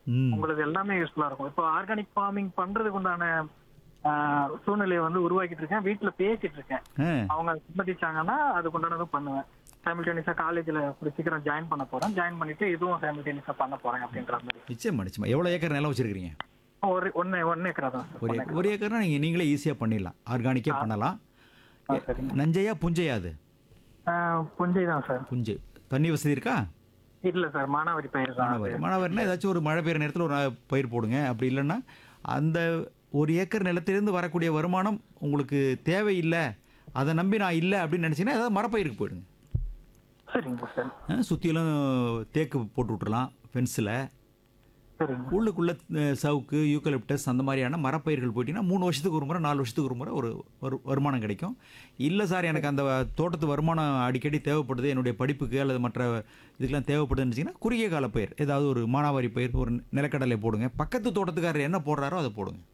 ம் உங்களுக்கு எல்லாமே யூஸ்ஃபுல்லா இருக்கும் இப்போ ஆர்கானிக் ஃபார்மிங் பண்றதுக்கு உண்டான ஆஹ், சூழ்நிலையை வந்து உருவாக்கிட்டு இருக்கேன் வீட்டுல பேசிட்டு இருக்கேன் ஆ அவங்க சம்மதிச்சாங்கன்னா அதுக்கு உண்டானதும் பண்ணுவேன் சைமில்டேனியஸா காலேஜ்ல ஒரு சீக்கிரம் ஜாயின் பண்ண போறேன் ஜாயின் பண்ணிட்டு இதுவும் சைமில்டேனியஸா பண்ண போறேன் அப்படின்ற மாதிரி நிச்சயமா நிச்சயமா எவ்வளோ ஏக்கர் நிலம் வச்சிருக்கிறீங்க ஒரு ஒன்னு ஒன்னு ஏக்கரா தான் சார் ஒரு ஏக்கர் ஒரு ஏக்கர்னா நீங்கள் நீங்களே ஈஸியாக பண்ணிடலாம் ஆர்கானிக்கே பண்ணலாம் ஆ, சரிங்க நஞ்சையா புஞ்சையா அது ஆஹ், புஞ்சை தான் சார் புஞ்சை தண்ணி வசதி இருக்கா இல்ல சார் மானாவாரி பயிர் தான் மாணவர் மாணவர்னா ஏதாச்சும் ஒரு மழை பெய்யுற நேரத்தில் ஒரு நா- பயிர் போடுங்க அப்படி இல்லைன்னா அந்த ஒரு ஏக்கர் நிலத்திலிருந்து வரக்கூடிய வருமானம் உங்களுக்கு தேவையில்லை அதை நம்பி நான் இல்லை அப்படின்னு நினச்சிங்கன்னா ஏதாவது மரப்பயிருக்கு போயிடுங்க சரிங்க சார் ஆ, சுத்திலும் தேக்கு போட்டு விட்டுறலாம் ஃபென்ஸில் சரிங்க உள்ளுக்குள்ளே சவுக்கு யூக்கலிப்டஸ் அந்த மாதிரியான மரப்பயிர்கள் போயிட்டீங்கன்னா மூணு வருஷத்துக்கு ஒரு முறை நாலு வருஷத்துக்கு ஒரு முறை ஒரு வரு- வருமானம் கிடைக்கும் இல்லை சார் எனக்கு அந்த தோட்டத்து வருமானம் அடிக்கடி தேவைப்படுது என்னுடைய படிப்புக்கு அல்லது மற்ற இதுக்கெல்லாம் தேவைப்படுதுன்னு வச்சிங்கன்னா குறுகிய கால பயிர் ஏதாவது ஒரு மானாவாரி பயிர் ஒரு நிலக்கடலை போடுங்க பக்கத்து தோட்டத்துக்காரர் என்ன போடுறாரோ அதை போடுங்க